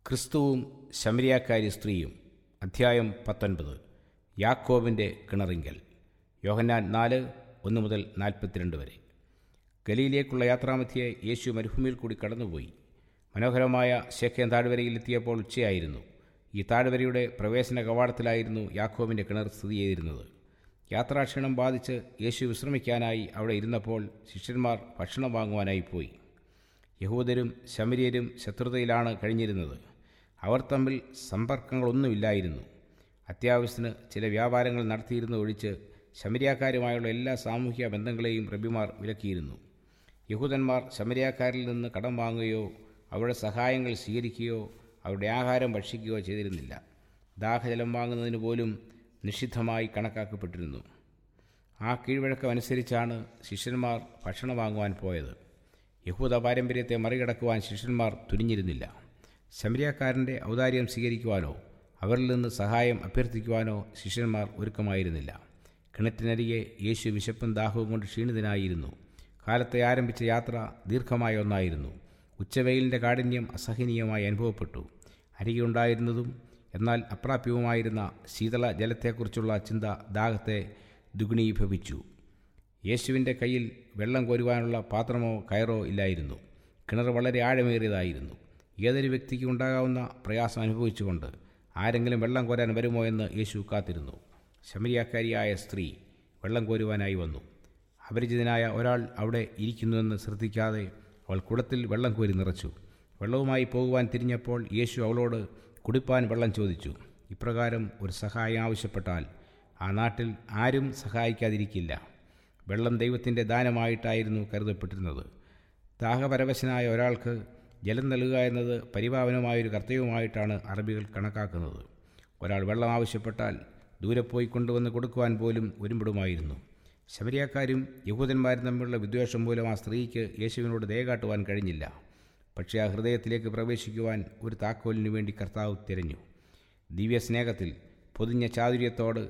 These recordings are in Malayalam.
ക്രിസ്തുവും ശമരിയാക്കാരി സ്ത്രീയും അധ്യായം പത്തൊൻപത് യാക്കോബിൻ്റെ കിണറിങ്കൽ യോഹന്നാൻ നാല് ഒന്ന് മുതൽ നാൽപ്പത്തിരണ്ട് വരെ ഗലിയിലേക്കുള്ള യാത്രാമധ്യേ യേശു മരുഭൂമിയിൽ കൂടി കടന്നുപോയി മനോഹരമായ ശേഖേൻ താഴ്വരയിലെത്തിയപ്പോൾ ഉച്ചയായിരുന്നു ഈ താഴ്വരയുടെ പ്രവേശന കവാടത്തിലായിരുന്നു യാക്കോബിൻ്റെ കിണർ സ്ഥിതി ചെയ്തിരുന്നത് യാത്രാക്ഷീണം ബാധിച്ച് യേശു വിശ്രമിക്കാനായി അവിടെ ഇരുന്നപ്പോൾ ശിഷ്യന്മാർ ഭക്ഷണം വാങ്ങുവാനായി പോയി യഹൂദരും ശമരിയരും ശത്രുതയിലാണ് കഴിഞ്ഞിരുന്നത് അവർ തമ്മിൽ സമ്പർക്കങ്ങളൊന്നുമില്ലായിരുന്നു അത്യാവശ്യത്തിന് ചില വ്യാപാരങ്ങൾ നടത്തിയിരുന്ന ഒഴിച്ച് ശമരിയാക്കാരുമായുള്ള എല്ലാ സാമൂഹിക ബന്ധങ്ങളെയും റബിമാർ വിലക്കിയിരുന്നു യഹൂദന്മാർ ശമരിയാക്കാരിൽ നിന്ന് കടം വാങ്ങുകയോ അവരുടെ സഹായങ്ങൾ സ്വീകരിക്കുകയോ അവരുടെ ആഹാരം ഭക്ഷിക്കുകയോ ചെയ്തിരുന്നില്ല ദാഹജലം വാങ്ങുന്നതിന് പോലും നിഷിദ്ധമായി കണക്കാക്കപ്പെട്ടിരുന്നു ആ കീഴ്വഴക്കമനുസരിച്ചാണ് ശിഷ്യന്മാർ ഭക്ഷണം വാങ്ങുവാൻ പോയത് യഹൂദ പാരമ്പര്യത്തെ മറികടക്കുവാൻ ശിഷ്യന്മാർ തുനിഞ്ഞിരുന്നില്ല ശമരിയാക്കാരൻ്റെ ഔദാര്യം സ്വീകരിക്കുവാനോ അവരിൽ നിന്ന് സഹായം അഭ്യർത്ഥിക്കുവാനോ ശിഷ്യന്മാർ ഒരുക്കമായിരുന്നില്ല കിണറ്റിനരികെ യേശു വിശപ്പും ദാഹവും കൊണ്ട് ക്ഷീണിതനായിരുന്നു കാലത്തെ ആരംഭിച്ച യാത്ര ദീർഘമായ ഒന്നായിരുന്നു ഉച്ചവെയിലിൻ്റെ കാഠിന്യം അസഹനീയമായി അനുഭവപ്പെട്ടു അരികെയുണ്ടായിരുന്നതും എന്നാൽ അപ്രാപ്യവുമായിരുന്ന ശീതള ജലത്തെക്കുറിച്ചുള്ള ചിന്ത ദാഹത്തെ ദുഗുണീഭവിച്ചു യേശുവിൻ്റെ കയ്യിൽ വെള്ളം കോരുവാനുള്ള പാത്രമോ കയറോ ഇല്ലായിരുന്നു കിണർ വളരെ ആഴമേറിയതായിരുന്നു ഏതൊരു വ്യക്തിക്ക് ഉണ്ടാകാവുന്ന പ്രയാസം അനുഭവിച്ചുകൊണ്ട് ആരെങ്കിലും വെള്ളം കോരാൻ വരുമോ എന്ന് യേശു കാത്തിരുന്നു ശമരിയാക്കാരിയായ സ്ത്രീ വെള്ളം കോരുവാനായി വന്നു അപരിചിതനായ ഒരാൾ അവിടെ ഇരിക്കുന്നുവെന്ന് ശ്രദ്ധിക്കാതെ അവൾ കുടത്തിൽ വെള്ളം കോരി നിറച്ചു വെള്ളവുമായി പോകുവാൻ തിരിഞ്ഞപ്പോൾ യേശു അവളോട് കുടിപ്പാൻ വെള്ളം ചോദിച്ചു ഇപ്രകാരം ഒരു സഹായം ആവശ്യപ്പെട്ടാൽ ആ നാട്ടിൽ ആരും സഹായിക്കാതിരിക്കില്ല വെള്ളം ദൈവത്തിൻ്റെ ദാനമായിട്ടായിരുന്നു കരുതപ്പെട്ടിരുന്നത് ദാഹപരവശനായ ഒരാൾക്ക് ജലം നൽകുക എന്നത് പരിപാവനമായൊരു കർത്തവ്യമായിട്ടാണ് അറബികൾ കണക്കാക്കുന്നത് ഒരാൾ വെള്ളം ആവശ്യപ്പെട്ടാൽ ദൂരെ പോയി കൊണ്ടുവന്ന് കൊടുക്കുവാൻ പോലും ഒരുമ്പിടുമായിരുന്നു ശബരിയാക്കാരും യഹൂദന്മാരും തമ്മിലുള്ള വിദ്വേഷം മൂലം ആ സ്ത്രീക്ക് യേശുവിനോട് ദയ കാട്ടുവാൻ കഴിഞ്ഞില്ല പക്ഷേ ആ ഹൃദയത്തിലേക്ക് പ്രവേശിക്കുവാൻ ഒരു താക്കോലിനു വേണ്ടി കർത്താവ് തിരഞ്ഞു ദിവ്യസ്നേഹത്തിൽ പൊതിഞ്ഞ ചാതുര്യത്തോട്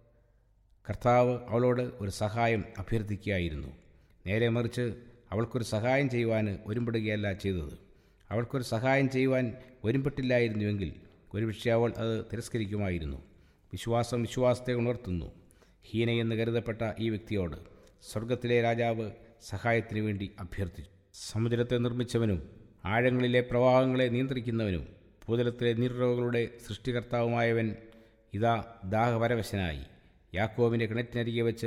കർത്താവ് അവളോട് ഒരു സഹായം അഭ്യർത്ഥിക്കുകയായിരുന്നു നേരെ മറിച്ച് അവൾക്കൊരു സഹായം ചെയ്യുവാൻ ഒരുമ്പെടുകയല്ല ചെയ്തത് അവൾക്കൊരു സഹായം ചെയ്യുവാൻ ഒരുമ്പെട്ടില്ലായിരുന്നുവെങ്കിൽ ഒരുപക്ഷെ അവൾ അത് തിരസ്കരിക്കുമായിരുന്നു വിശ്വാസം വിശ്വാസത്തെ ഉണർത്തുന്നു ഹീനയെന്ന് കരുതപ്പെട്ട ഈ വ്യക്തിയോട് സ്വർഗത്തിലെ രാജാവ് സഹായത്തിനു വേണ്ടി അഭ്യർത്ഥിച്ചു സമുദ്രത്തെ നിർമ്മിച്ചവനും ആഴങ്ങളിലെ പ്രവാഹങ്ങളെ നിയന്ത്രിക്കുന്നവനും ഭൂതലത്തിലെ നീർരോഗങ്ങളുടെ സൃഷ്ടികർത്താവുമായവൻ ഇതാ ദാഹപരവശനായി യാക്കോവിൻ്റെ കിണറ്റിനരികെ വെച്ച്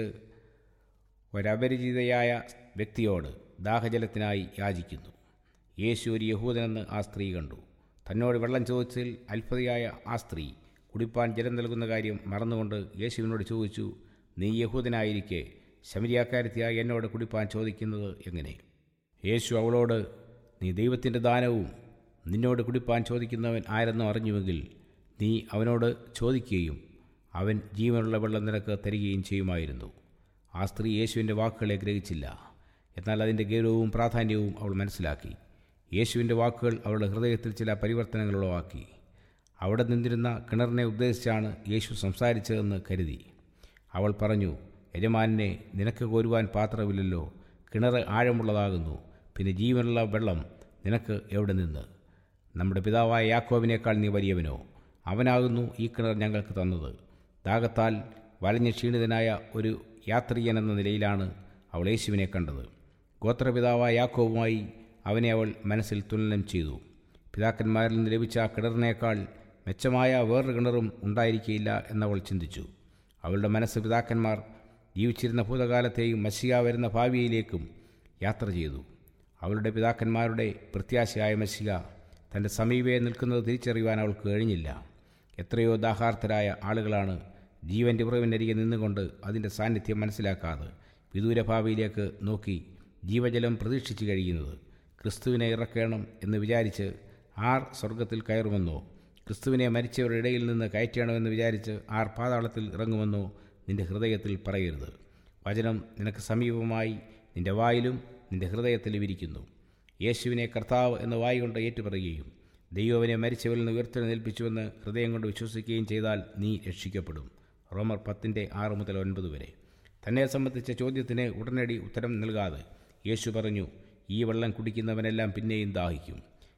ഒരപരിചിതയായ വ്യക്തിയോട് ദാഹജലത്തിനായി യാചിക്കുന്നു യേശു ഒരു യഹൂദനെന്ന് ആ സ്ത്രീ കണ്ടു തന്നോട് വെള്ളം ചോദിച്ചതിൽ അത്ഭുതയായ ആ സ്ത്രീ കുടിപ്പാൻ ജലം നൽകുന്ന കാര്യം മറന്നുകൊണ്ട് യേശുവിനോട് ചോദിച്ചു നീ യഹൂദനായിരിക്കെ ശമരിയാക്കാരത്തിയായി എന്നോട് കുടിപ്പാൻ ചോദിക്കുന്നത് എങ്ങനെ യേശു അവളോട് നീ ദൈവത്തിൻ്റെ ദാനവും നിന്നോട് കുടിപ്പാൻ ചോദിക്കുന്നവൻ ആരെന്നും അറിഞ്ഞുവെങ്കിൽ നീ അവനോട് ചോദിക്കുകയും അവൻ ജീവനുള്ള വെള്ളം നിനക്ക് തരികയും ചെയ്യുമായിരുന്നു ആ സ്ത്രീ യേശുവിൻ്റെ വാക്കുകളെ ഗ്രഹിച്ചില്ല എന്നാൽ അതിൻ്റെ ഗൗരവവും പ്രാധാന്യവും അവൾ മനസ്സിലാക്കി യേശുവിൻ്റെ വാക്കുകൾ അവളുടെ ഹൃദയത്തിൽ ചില പരിവർത്തനങ്ങൾ ഉളവാക്കി അവിടെ നിന്നിരുന്ന കിണറിനെ ഉദ്ദേശിച്ചാണ് യേശു സംസാരിച്ചതെന്ന് കരുതി അവൾ പറഞ്ഞു യജമാനെ നിനക്ക് കോരുവാൻ പാത്രമില്ലല്ലോ കിണർ ആഴമുള്ളതാകുന്നു പിന്നെ ജീവനുള്ള വെള്ളം നിനക്ക് എവിടെ നിന്ന് നമ്മുടെ പിതാവായ യാക്കോവിനേക്കാൾ നീ വലിയവനോ അവനാകുന്നു ഈ കിണർ ഞങ്ങൾക്ക് തന്നത് ദാഹത്താൽ വലഞ്ഞ ക്ഷീണിതനായ ഒരു യാത്രികൻ എന്ന നിലയിലാണ് അവൾ യേശുവിനെ കണ്ടത് ഗോത്രപിതാവായ യാക്കോവുമായി അവനെ അവൾ മനസ്സിൽ തുലനം ചെയ്തു പിതാക്കന്മാരിൽ നിന്ന് ലഭിച്ച ആ കിണറിനേക്കാൾ മെച്ചമായ വേറൊരു കിണറും ഉണ്ടായിരിക്കില്ല എന്നവൾ ചിന്തിച്ചു അവളുടെ മനസ്സ് പിതാക്കന്മാർ ജീവിച്ചിരുന്ന ഭൂതകാലത്തെയും മഷിക വരുന്ന ഭാവിയിലേക്കും യാത്ര ചെയ്തു അവളുടെ പിതാക്കന്മാരുടെ പ്രത്യാശയായ മഷിക തൻ്റെ സമീപേ നിൽക്കുന്നത് തിരിച്ചറിയുവാൻ അവൾക്ക് കഴിഞ്ഞില്ല എത്രയോ ദാഹാർത്ഥരായ ആളുകളാണ് ജീവൻ്റെ ഉറവിനരികെ നിന്നുകൊണ്ട് അതിൻ്റെ സാന്നിധ്യം മനസ്സിലാക്കാതെ വിദൂര ഭാവിയിലേക്ക് നോക്കി ജീവജലം പ്രതീക്ഷിച്ചു കഴിയുന്നത് ക്രിസ്തുവിനെ ഇറക്കണം എന്ന് വിചാരിച്ച് ആർ സ്വർഗത്തിൽ കയറുമെന്നോ ക്രിസ്തുവിനെ മരിച്ചവരുടെ ഇടയിൽ നിന്ന് കയറ്റണമെന്ന് വിചാരിച്ച് ആർ പാതാളത്തിൽ ഇറങ്ങുമെന്നോ നിന്റെ ഹൃദയത്തിൽ പറയരുത് വചനം നിനക്ക് സമീപമായി നിന്റെ വായിലും നിന്റെ ഹൃദയത്തിലും ഇരിക്കുന്നു യേശുവിനെ കർത്താവ് എന്ന വായി കൊണ്ട് ഏറ്റുപറയുകയും ദൈവവിനെ മരിച്ചവരിൽ നിന്ന് ഉയർത്തെഴുന്നേൽപ്പിച്ചുവെന്ന് ഹൃദയം കൊണ്ട് വിശ്വസിക്കുകയും ചെയ്താൽ നീ രക്ഷിക്കപ്പെടും റോമർ പത്തിൻ്റെ ആറ് മുതൽ ഒൻപത് വരെ തന്നെ സംബന്ധിച്ച ചോദ്യത്തിന് ഉടനടി ഉത്തരം നൽകാതെ യേശു പറഞ്ഞു ഈ വെള്ളം കുടിക്കുന്നവനെല്ലാം പിന്നെയും ദാഹിക്കും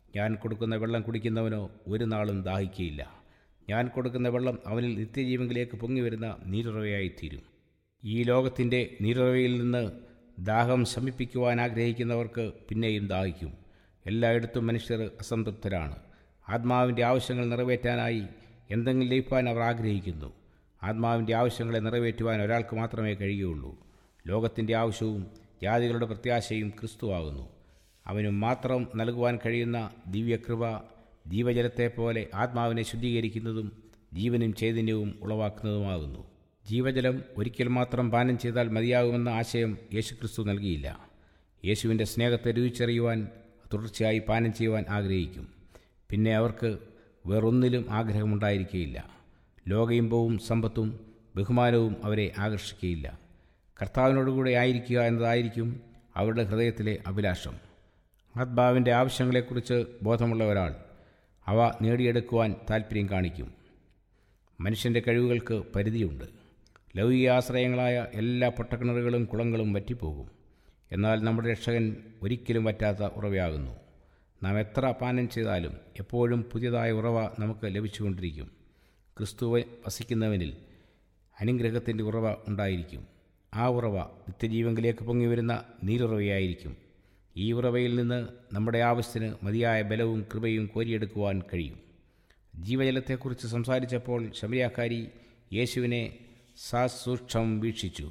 ഞാൻ കൊടുക്കുന്ന വെള്ളം കുടിക്കുന്നവനോ ഒരു നാളും ദാഹിക്കുകയില്ല ഞാൻ കൊടുക്കുന്ന വെള്ളം അവനിൽ നിത്യജീവങ്കിലേക്ക് പൊങ്ങി വരുന്ന നീരുറവയായിത്തീരും ഈ ലോകത്തിൻ്റെ നീരുറവയിൽ നിന്ന് ദാഹം ശമിപ്പിക്കുവാൻ ആഗ്രഹിക്കുന്നവർക്ക് പിന്നെയും ദാഹിക്കും എല്ലായിടത്തും മനുഷ്യർ അസംതൃപ്തരാണ് ആത്മാവിൻ്റെ ആവശ്യങ്ങൾ നിറവേറ്റാനായി എന്തെങ്കിലും ലഭിക്കാൻ അവർ ആഗ്രഹിക്കുന്നു ആത്മാവിൻ്റെ ആവശ്യങ്ങളെ നിറവേറ്റുവാൻ ഒരാൾക്ക് മാത്രമേ കഴിയുകയുള്ളൂ ലോകത്തിൻ്റെ ആവശ്യവും ജാതികളുടെ പ്രത്യാശയും ക്രിസ്തുവാകുന്നു അവന് മാത്രം നൽകുവാൻ കഴിയുന്ന ദിവ്യകൃപ ജീവജലത്തെപ്പോലെ ആത്മാവിനെ ശുദ്ധീകരിക്കുന്നതും ജീവനും ചൈതന്യവും ഉളവാക്കുന്നതുമാകുന്നു ജീവജലം ഒരിക്കൽ മാത്രം പാനം ചെയ്താൽ മതിയാകുമെന്ന ആശയം യേശുക്രിസ്തു നൽകിയില്ല യേശുവിൻ്റെ സ്നേഹത്തെ രുചിച്ചറിയുവാൻ തുടർച്ചയായി പാനം ചെയ്യുവാൻ ആഗ്രഹിക്കും പിന്നെ അവർക്ക് വേറൊന്നിലും ആഗ്രഹമുണ്ടായിരിക്കുകയില്ല ലോകയിമ്പവും സമ്പത്തും ബഹുമാനവും അവരെ ആകർഷിക്കുകയില്ല കർത്താവിനോടുകൂടെ ആയിരിക്കുക എന്നതായിരിക്കും അവരുടെ ഹൃദയത്തിലെ അഭിലാഷം ആത്മാവിൻ്റെ ആവശ്യങ്ങളെക്കുറിച്ച് ബോധമുള്ള ഒരാൾ അവ നേടിയെടുക്കുവാൻ താൽപ്പര്യം കാണിക്കും മനുഷ്യൻ്റെ കഴിവുകൾക്ക് പരിധിയുണ്ട് ലൗകിക ആശ്രയങ്ങളായ എല്ലാ പൊട്ടക്കിണറുകളും കുളങ്ങളും വറ്റിപ്പോകും എന്നാൽ നമ്മുടെ രക്ഷകൻ ഒരിക്കലും വറ്റാത്ത ഉറവയാകുന്നു നാം എത്ര പാനം ചെയ്താലും എപ്പോഴും പുതിയതായ ഉറവ നമുക്ക് ലഭിച്ചുകൊണ്ടിരിക്കും ക്രിസ്തുവ വസിക്കുന്നവനിൽ അനുഗ്രഹത്തിൻ്റെ ഉറവ ഉണ്ടായിരിക്കും ആ ഉറവ നിത്യജീവങ്കിലേക്ക് പൊങ്ങി വരുന്ന നീരുറവയായിരിക്കും ഈ ഉറവയിൽ നിന്ന് നമ്മുടെ ആവശ്യത്തിന് മതിയായ ബലവും കൃപയും കോരിയെടുക്കുവാൻ കഴിയും ജീവജലത്തെക്കുറിച്ച് സംസാരിച്ചപ്പോൾ ശമരിയാക്കാരി യേശുവിനെ സസൂക്ഷം വീക്ഷിച്ചു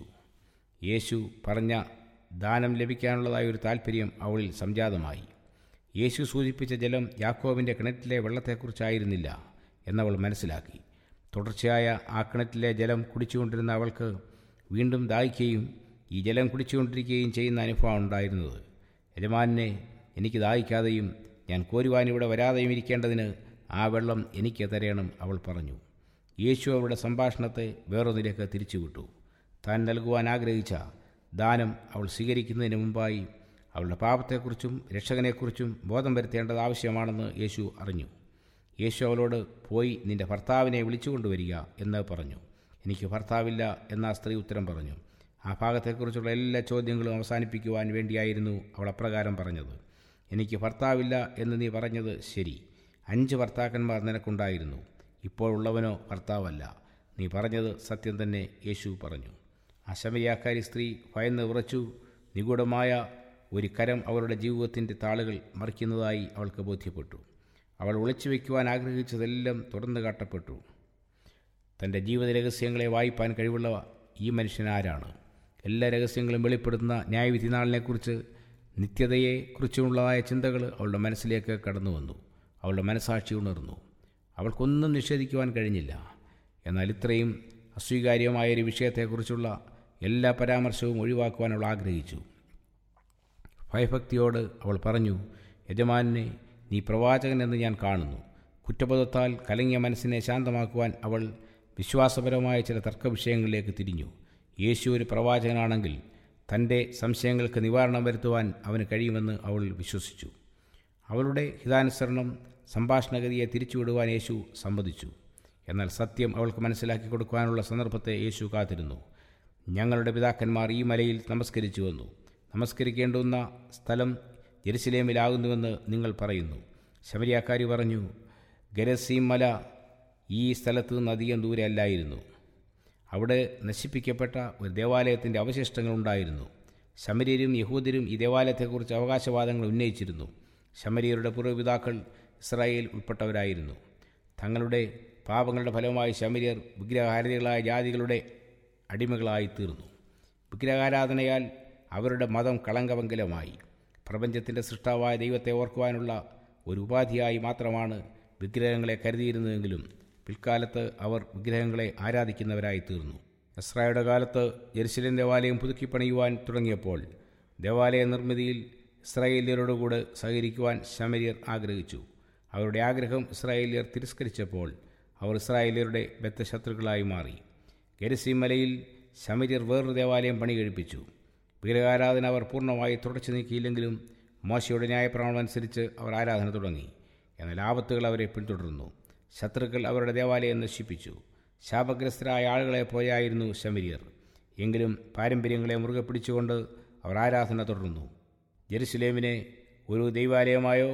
യേശു പറഞ്ഞ ദാനം ലഭിക്കാനുള്ളതായ ഒരു താൽപ്പര്യം അവളിൽ സംജാതമായി യേശു സൂചിപ്പിച്ച ജലം യാക്കോബിൻ്റെ കിണറ്റിലെ വെള്ളത്തെക്കുറിച്ചായിരുന്നില്ല എന്നവൾ മനസ്സിലാക്കി തുടർച്ചയായ ആ കിണറ്റിലെ ജലം കുടിച്ചുകൊണ്ടിരുന്ന അവൾക്ക് വീണ്ടും ദാഹിക്കുകയും ഈ ജലം കുടിച്ചുകൊണ്ടിരിക്കുകയും ചെയ്യുന്ന അനുഭവം ഉണ്ടായിരുന്നത് യജമാനെ എനിക്ക് ദാഹിക്കാതെയും ഞാൻ കോരുവാനിവിടെ വരാതെയും ഇരിക്കേണ്ടതിന് ആ വെള്ളം എനിക്ക് തരയണം അവൾ പറഞ്ഞു യേശു അവളുടെ സംഭാഷണത്തെ വേറൊന്നിലേക്ക് തിരിച്ചുവിട്ടു താൻ നൽകുവാൻ ആഗ്രഹിച്ച ദാനം അവൾ സ്വീകരിക്കുന്നതിന് മുമ്പായി അവളുടെ പാപത്തെക്കുറിച്ചും രക്ഷകനെക്കുറിച്ചും ബോധം വരുത്തേണ്ടത് ആവശ്യമാണെന്ന് യേശു അറിഞ്ഞു യേശു അവളോട് പോയി നിന്റെ ഭർത്താവിനെ വിളിച്ചുകൊണ്ടുവരിക എന്ന് പറഞ്ഞു എനിക്ക് ഭർത്താവില്ല എന്ന ആ സ്ത്രീ ഉത്തരം പറഞ്ഞു ആ ഭാഗത്തെക്കുറിച്ചുള്ള എല്ലാ ചോദ്യങ്ങളും അവസാനിപ്പിക്കുവാൻ വേണ്ടിയായിരുന്നു അവൾ അപ്രകാരം പറഞ്ഞത് എനിക്ക് ഭർത്താവില്ല എന്ന് നീ പറഞ്ഞത് ശരി അഞ്ച് ഭർത്താക്കന്മാർ നിനക്കുണ്ടായിരുന്നു ഇപ്പോൾ ഉള്ളവനോ ഭർത്താവല്ല നീ പറഞ്ഞത് സത്യം തന്നെ യേശു പറഞ്ഞു ആ ശമരിയാക്കാരി സ്ത്രീ ഭയന്ന് ഉറച്ചു നിഗൂഢമായ ഒരു കരം അവളുടെ ജീവിതത്തിൻ്റെ താളുകൾ മറിക്കുന്നതായി അവൾക്ക് ബോധ്യപ്പെട്ടു അവൾ ഒളിച്ചു വയ്ക്കുവാൻ ആഗ്രഹിച്ചതെല്ലാം തുറന്നു കാട്ടപ്പെട്ടു തൻ്റെ ജീവിത രഹസ്യങ്ങളെ വായിപ്പാൻ കഴിവുള്ള ഈ മനുഷ്യൻ ആരാണ് എല്ലാ രഹസ്യങ്ങളും വെളിപ്പെടുത്തുന്ന ന്യായവിധി നാളിനെക്കുറിച്ച് നിത്യതയെക്കുറിച്ചുള്ളതായ ചിന്തകൾ അവളുടെ മനസ്സിലേക്ക് കടന്നു വന്നു അവളുടെ മനസാക്ഷി ഉണർന്നു അവൾക്കൊന്നും നിഷേധിക്കുവാൻ കഴിഞ്ഞില്ല എന്നാൽ ഇത്രയും അസ്വീകാര്യമായ ഒരു വിഷയത്തെക്കുറിച്ചുള്ള എല്ലാ പരാമർശവും ഒഴിവാക്കുവാൻ അവൾ ആഗ്രഹിച്ചു ഭയഭക്തിയോട് അവൾ പറഞ്ഞു യജമാനെ നീ പ്രവാചകൻ എന്ന് ഞാൻ കാണുന്നു കുറ്റബോധത്താൽ കലങ്ങിയ മനസ്സിനെ ശാന്തമാക്കുവാൻ അവൾ വിശ്വാസപരമായ ചില തർക്കവിഷയങ്ങളിലേക്ക് തിരിഞ്ഞു യേശു ഒരു പ്രവാചകനാണെങ്കിൽ തൻ്റെ സംശയങ്ങൾക്ക് നിവാരണം വരുത്തുവാൻ അവന് കഴിയുമെന്ന് അവൾ വിശ്വസിച്ചു അവളുടെ ഹിതാനുസരണം സംഭാഷണഗതിയെ തിരിച്ചുവിടുവാൻ യേശു സമ്മതിച്ചു എന്നാൽ സത്യം അവൾക്ക് മനസ്സിലാക്കി കൊടുക്കുവാനുള്ള സന്ദർഭത്തെ യേശു കാത്തിരുന്നു ഞങ്ങളുടെ പിതാക്കന്മാർ ഈ മലയിൽ നമസ്കരിച്ചു വന്നു നമസ്കരിക്കേണ്ടുന്ന സ്ഥലം ജെറുസലേമിലാകുന്നുവെന്ന് നിങ്ങൾ പറയുന്നു ശബരിയാക്കാരി പറഞ്ഞു ഗരസീം മല ഈ സ്ഥലത്ത് നിന്ന് അധികം ദൂരെ അല്ലായിരുന്നു അവിടെ നശിപ്പിക്കപ്പെട്ട ഒരു ദേവാലയത്തിൻ്റെ അവശിഷ്ടങ്ങളുണ്ടായിരുന്നു ശമര്യരും യഹൂദരും ഈ ദേവാലയത്തെക്കുറിച്ച് അവകാശവാദങ്ങൾ ഉന്നയിച്ചിരുന്നു ശമരിയരുടെ പൂർവ്വപിതാക്കൾ ഇസ്രായേൽ ഉൾപ്പെട്ടവരായിരുന്നു തങ്ങളുടെ പാപങ്ങളുടെ ഫലമായി ശമര്യർ വിഗ്രഹാരതികളായ ജാതികളുടെ അടിമകളായി തീർന്നു വിഗ്രഹാരാധനയാൽ അവരുടെ മതം കളങ്കമംഗലമായി പ്രപഞ്ചത്തിൻ്റെ സൃഷ്ടാവായ ദൈവത്തെ ഓർക്കുവാനുള്ള ഒരു ഉപാധിയായി മാത്രമാണ് വിഗ്രഹങ്ങളെ കരുതിയിരുന്നതെങ്കിലും പിൽക്കാലത്ത് അവർ വിഗ്രഹങ്ങളെ ആരാധിക്കുന്നവരായി തീർന്നു എസ്രായുടെ കാലത്ത് ജെറുസലേം ദേവാലയം പുതുക്കിപ്പണിയുവാൻ തുടങ്ങിയപ്പോൾ ദേവാലയ നിർമ്മിതിയിൽ ഇസ്രായേലിയരോടുകൂടെ സഹകരിക്കുവാൻ ശമര്യർ ആഗ്രഹിച്ചു അവരുടെ ആഗ്രഹം ഇസ്രായേലിയർ തിരസ്കരിച്ചപ്പോൾ അവർ ഇസ്രായേലിയരുടെ ബദ്ധശത്രുക്കളായി മാറി ഗെരസീം മലയിൽ ശമര്യർ വേറൊരു ദേവാലയം പണി കഴിപ്പിച്ചു വിഗ്രഹാരാധന അവർ പൂർണ്ണമായി തുടച്ചു നീക്കിയില്ലെങ്കിലും മോശയുടെ ന്യായപ്രമാണം അനുസരിച്ച് അവർ ആരാധന തുടങ്ങി എന്നാൽ ആപത്തുകൾ അവരെ പിന്തുടർന്നു ശത്രുക്കൾ അവരുടെ ദേവാലയം നശിപ്പിച്ചു ശാപഗ്രസ്തരായ ആളുകളെ പോലെയായിരുന്നു ശമരിയർ എങ്കിലും പാരമ്പര്യങ്ങളെ മുറുകെ പിടിച്ചുകൊണ്ട് അവർ ആരാധന തുടർന്നു ജെറുസലേമിനെ ഒരു ദൈവാലയമായോ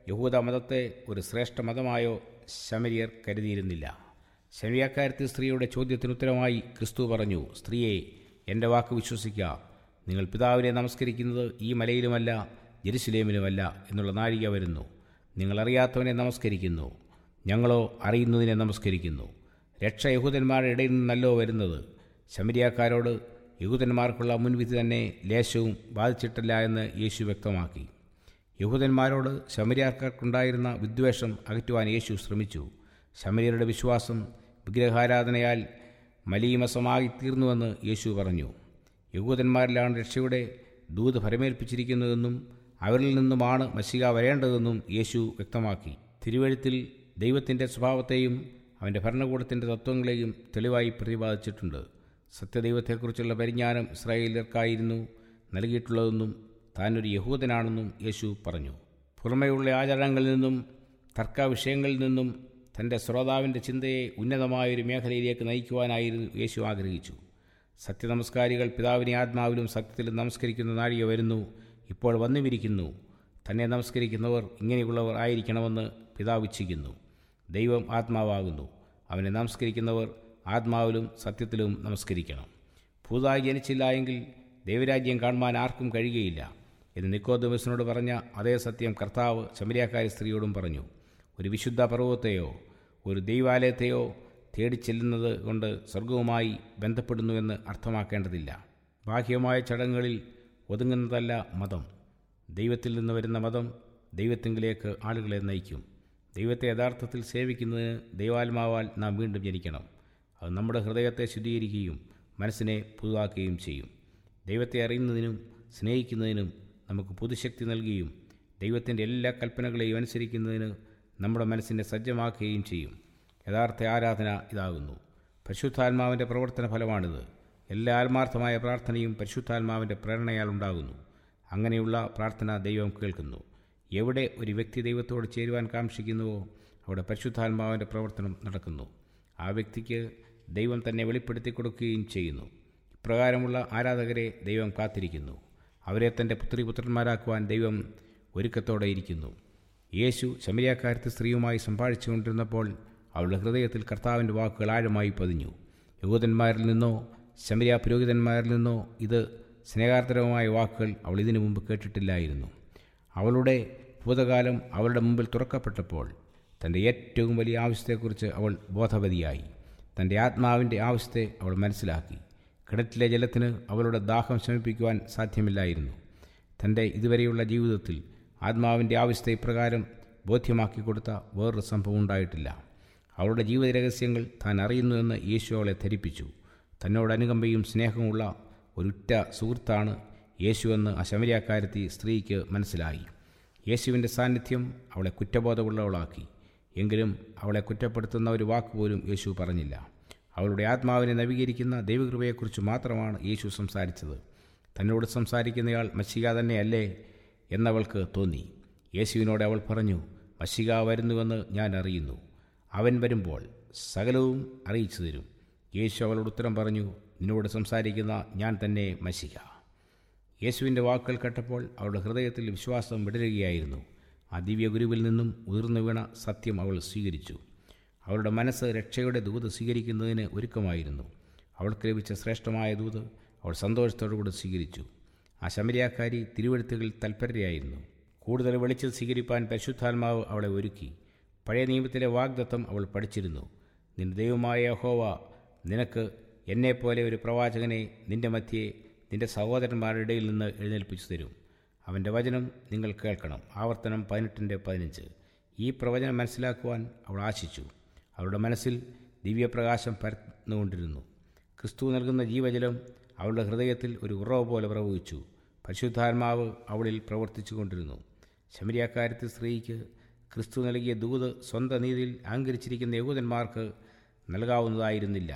യഹൂദ മതത്തെ ഒരു ശ്രേഷ്ഠ മതമായോ ശമരിയർ കരുതിയിരുന്നില്ല ശമരിയാക്കാരത്തി സ്ത്രീയുടെ ചോദ്യത്തിന് ഉത്തരമായി ക്രിസ്തു പറഞ്ഞു സ്ത്രീയെ എൻ്റെ വാക്ക് വിശ്വസിക്കുക നിങ്ങൾ പിതാവിനെ നമസ്കരിക്കുന്നത് ഈ മലയിലുമല്ല ജെറുസലേമിലുമല്ല എന്നുള്ള നാഴിക വരുന്നു നിങ്ങൾ അറിയാത്തവനെ നമസ്കരിക്കുന്നു ഞങ്ങളോ അറിയുന്നതിനെ നമസ്കരിക്കുന്നു രക്ഷ യഹൂദന്മാരുടെ ഇടയിൽ നിന്നല്ലോ വരുന്നത് ശമരിയാക്കാരോട് യഹൂദന്മാർക്കുള്ള മുൻവിധി തന്നെ ലേശവും ബാധിച്ചിട്ടില്ല എന്ന് യേശു വ്യക്തമാക്കി യഹൂദന്മാരോട് ശമരിയാർക്കാർക്കുണ്ടായിരുന്ന വിദ്വേഷം അകറ്റുവാൻ യേശു ശ്രമിച്ചു ശമരിയരുടെ വിശ്വാസം വിഗ്രഹാരാധനയാൽ മലീമസമായി തീർന്നുവെന്ന് യേശു പറഞ്ഞു യഹൂദന്മാരിലാണ് രക്ഷയുടെ ദൂത് ഫലമേൽപ്പിച്ചിരിക്കുന്നതെന്നും അവരിൽ നിന്നുമാണ് മഷിക വരേണ്ടതെന്നും യേശു വ്യക്തമാക്കി തിരുവഴുത്തിൽ ദൈവത്തിൻ്റെ സ്വഭാവത്തെയും അവൻ്റെ ഭരണകൂടത്തിൻ്റെ തത്വങ്ങളെയും തെളിവായി പ്രതിപാദിച്ചിട്ടുണ്ട് സത്യദൈവത്തെക്കുറിച്ചുള്ള പരിജ്ഞാനം ഇസ്രായേലർക്കായിരുന്നു നൽകിയിട്ടുള്ളതെന്നും താനൊരു യഹൂദനാണെന്നും യേശു പറഞ്ഞു പുറമെയുള്ള ആചരണങ്ങളിൽ നിന്നും തർക്ക വിഷയങ്ങളിൽ നിന്നും തൻ്റെ ശ്രോതാവിൻ്റെ ചിന്തയെ ഉന്നതമായൊരു മേഖലയിലേക്ക് നയിക്കുവാനായിരുന്നു യേശു ആഗ്രഹിച്ചു സത്യനമസ്കാരികൾ പിതാവിനെ ആത്മാവിലും സത്യത്തിലും നമസ്കരിക്കുന്ന നാഴിക വരുന്നു ഇപ്പോൾ വന്നുമിരിക്കുന്നു തന്നെ നമസ്കരിക്കുന്നവർ ഇങ്ങനെയുള്ളവർ ആയിരിക്കണമെന്ന് പിതാവ് ഇച്ഛിക്കുന്നു ദൈവം ആത്മാവാകുന്നു അവനെ നമസ്കരിക്കുന്നവർ ആത്മാവിലും സത്യത്തിലും നമസ്കരിക്കണം പുതുതായി ജനിച്ചില്ല എങ്കിൽ ദൈവരാജ്യം കാണുവാൻ ആർക്കും കഴിയുകയില്ല എന്ന് നിക്കോദമസിനോട് പറഞ്ഞ അതേ സത്യം കർത്താവ് ശമരിയാക്കാരി സ്ത്രീയോടും പറഞ്ഞു ഒരു വിശുദ്ധ പർവ്വതത്തെയോ ഒരു ദൈവാലയത്തെയോ തേടിച്ചെല്ലുന്നത് കൊണ്ട് സ്വർഗവുമായി ബന്ധപ്പെടുന്നുവെന്ന് അർത്ഥമാക്കേണ്ടതില്ല ബാഹ്യമായ ചടങ്ങുകളിൽ ഒതുങ്ങുന്നതല്ല മതം ദൈവത്തിൽ നിന്ന് വരുന്ന മതം ദൈവത്തിങ്കിലേക്ക് ആളുകളെ നയിക്കും ദൈവത്തെ യഥാർത്ഥത്തിൽ സേവിക്കുന്നതിന് ദൈവാത്മാവാൽ നാം വീണ്ടും ജനിക്കണം അത് നമ്മുടെ ഹൃദയത്തെ ശുദ്ധീകരിക്കുകയും മനസ്സിനെ പുതുതാക്കുകയും ചെയ്യും ദൈവത്തെ അറിയുന്നതിനും സ്നേഹിക്കുന്നതിനും നമുക്ക് പുതുശക്തി നൽകുകയും ദൈവത്തിൻ്റെ എല്ലാ കൽപ്പനകളെയും അനുസരിക്കുന്നതിന് നമ്മുടെ മനസ്സിനെ സജ്ജമാക്കുകയും ചെയ്യും യഥാർത്ഥ ആരാധന ഇതാകുന്നു പരിശുദ്ധാത്മാവിൻ്റെ പ്രവർത്തന ഫലമാണിത് എല്ലാ ആത്മാർത്ഥമായ പ്രാർത്ഥനയും പരിശുദ്ധാത്മാവിൻ്റെ പ്രേരണയാൽ ഉണ്ടാകുന്നു അങ്ങനെയുള്ള പ്രാർത്ഥന ദൈവം കേൾക്കുന്നു എവിടെ ഒരു വ്യക്തി ദൈവത്തോട് ചേരുവാൻ കാക്ഷിക്കുന്നുവോ അവിടെ പരിശുദ്ധാത്മാവിൻ്റെ പ്രവർത്തനം നടക്കുന്നു ആ വ്യക്തിക്ക് ദൈവം തന്നെ വെളിപ്പെടുത്തി കൊടുക്കുകയും ചെയ്യുന്നു ഇപ്രകാരമുള്ള ആരാധകരെ ദൈവം കാത്തിരിക്കുന്നു അവരെ തൻ്റെ പുത്രിപുത്രന്മാരാക്കുവാൻ ദൈവം ഒരുക്കത്തോടെ ഇരിക്കുന്നു യേശു ശമരിയാക്കാരത്തെ സ്ത്രീയുമായി സംഭാഷിച്ചുകൊണ്ടിരുന്നപ്പോൾ അവളുടെ ഹൃദയത്തിൽ കർത്താവിൻ്റെ വാക്കുകൾ ആഴമായി പതിഞ്ഞു യഹൂദന്മാരിൽ നിന്നോ ശമരിയ പുരോഹിതന്മാരിൽ നിന്നോ ഇത് സ്നേഹാർദ്രമായ വാക്കുകൾ അവൾ ഇതിനു മുമ്പ് കേട്ടിട്ടില്ലായിരുന്നു അവളുടെ ഭൂതകാലം അവളുടെ മുമ്പിൽ തുറക്കപ്പെട്ടപ്പോൾ തൻ്റെ ഏറ്റവും വലിയ ആവശ്യത്തെക്കുറിച്ച് അവൾ ബോധവതിയായി തൻ്റെ ആത്മാവിൻ്റെ ആവശ്യത്തെ അവൾ മനസ്സിലാക്കി കിണറ്റിലെ ജലത്തിന് അവളുടെ ദാഹം ശമിപ്പിക്കുവാൻ സാധ്യമില്ലായിരുന്നു തൻ്റെ ഇതുവരെയുള്ള ജീവിതത്തിൽ ആത്മാവിൻ്റെ ആവശ്യത്തെ ഇപ്രകാരം ബോധ്യമാക്കി കൊടുത്ത വേറൊരു സംഭവം ഉണ്ടായിട്ടില്ല അവളുടെ ജീവിത രഹസ്യങ്ങൾ താൻ അറിയുന്നുവെന്ന് യേശു അവളെ ധരിപ്പിച്ചു തന്നോട് അനുകമ്പയും സ്നേഹമുള്ള ഒരുറ്റ സുഹൃത്താണ് യേശുവെന്ന് ആ ശമരിയാക്കാരത്തി സ്ത്രീക്ക് മനസ്സിലായി യേശുവിൻ്റെ സാന്നിധ്യം അവളെ കുറ്റബോധമുള്ളവളാക്കി എങ്കിലും അവളെ കുറ്റപ്പെടുത്തുന്ന ഒരു വാക്കുപോലും യേശു പറഞ്ഞില്ല അവളുടെ ആത്മാവിനെ നവീകരിക്കുന്ന ദൈവകൃപയെക്കുറിച്ച് മാത്രമാണ് യേശു സംസാരിച്ചത് തന്നോട് സംസാരിക്കുന്നയാൾ മഷിക തന്നെയല്ലേ എന്നവൾക്ക് തോന്നി യേശുവിനോട് അവൾ പറഞ്ഞു മഷിക വരുന്നുവെന്ന് ഞാൻ അറിയുന്നു അവൻ വരുമ്പോൾ സകലവും അറിയിച്ചു തരും യേശു അവളോട് ഉത്തരം പറഞ്ഞു നിന്നോട് സംസാരിക്കുന്ന ഞാൻ തന്നെ മഷിക യേശുവിൻ്റെ വാക്കുകൾ കേട്ടപ്പോൾ അവളുടെ ഹൃദയത്തിൽ വിശ്വാസം വിടരുകയായിരുന്നു ആ ദിവ്യ ഗുരുവിൽ നിന്നും ഉയർന്നു വീണ സത്യം അവൾ സ്വീകരിച്ചു അവളുടെ മനസ്സ് രക്ഷയുടെ ദൂത് സ്വീകരിക്കുന്നതിന് ഒരുക്കമായിരുന്നു അവൾക്ക് ലഭിച്ച ശ്രേഷ്ഠമായ ദൂത് അവൾ സന്തോഷത്തോടുകൂടി സ്വീകരിച്ചു ആ ശമരിയാക്കാരി തിരുവഴുത്തുകളിൽ തൽപരയായിരുന്നു കൂടുതൽ വെളിച്ചം സ്വീകരിപ്പാൻ പരിശുദ്ധാത്മാവ് അവളെ ഒരുക്കി പഴയ നിയമത്തിലെ വാഗ്ദത്തം അവൾ പഠിച്ചിരുന്നു നിന്റെ ദൈവമായ യഹോവ നിനക്ക് എന്നെപ്പോലെ ഒരു പ്രവാചകനെ നിന്റെ മധ്യേ നിന്റെ സഹോദരന്മാരുടെ ഇടയിൽ നിന്ന് എഴുന്നേൽപ്പിച്ചു തരും അവൻ്റെ വചനം നിങ്ങൾ കേൾക്കണം ആവർത്തനം പതിനെട്ടിൻ്റെ പതിനഞ്ച് ഈ പ്രവചനം മനസ്സിലാക്കുവാൻ അവൾ ആശിച്ചു അവളുടെ മനസ്സിൽ ദിവ്യപ്രകാശം പരന്നുകൊണ്ടിരുന്നു ക്രിസ്തു നൽകുന്ന ജീവജലം അവളുടെ ഹൃദയത്തിൽ ഒരു ഉറവ് പോലെ പ്രവഹിച്ചു പരിശുദ്ധാത്മാവ് അവളിൽ പ്രവർത്തിച്ചു കൊണ്ടിരുന്നു ശമരിയാക്കാരത്തെ സ്ത്രീക്ക് ക്രിസ്തു നൽകിയ ദൂത് സ്വന്തം നീതിയിൽ അഹങ്കരിച്ചിരിക്കുന്ന യഹൂദന്മാർക്ക് നൽകാവുന്നതായിരുന്നില്ല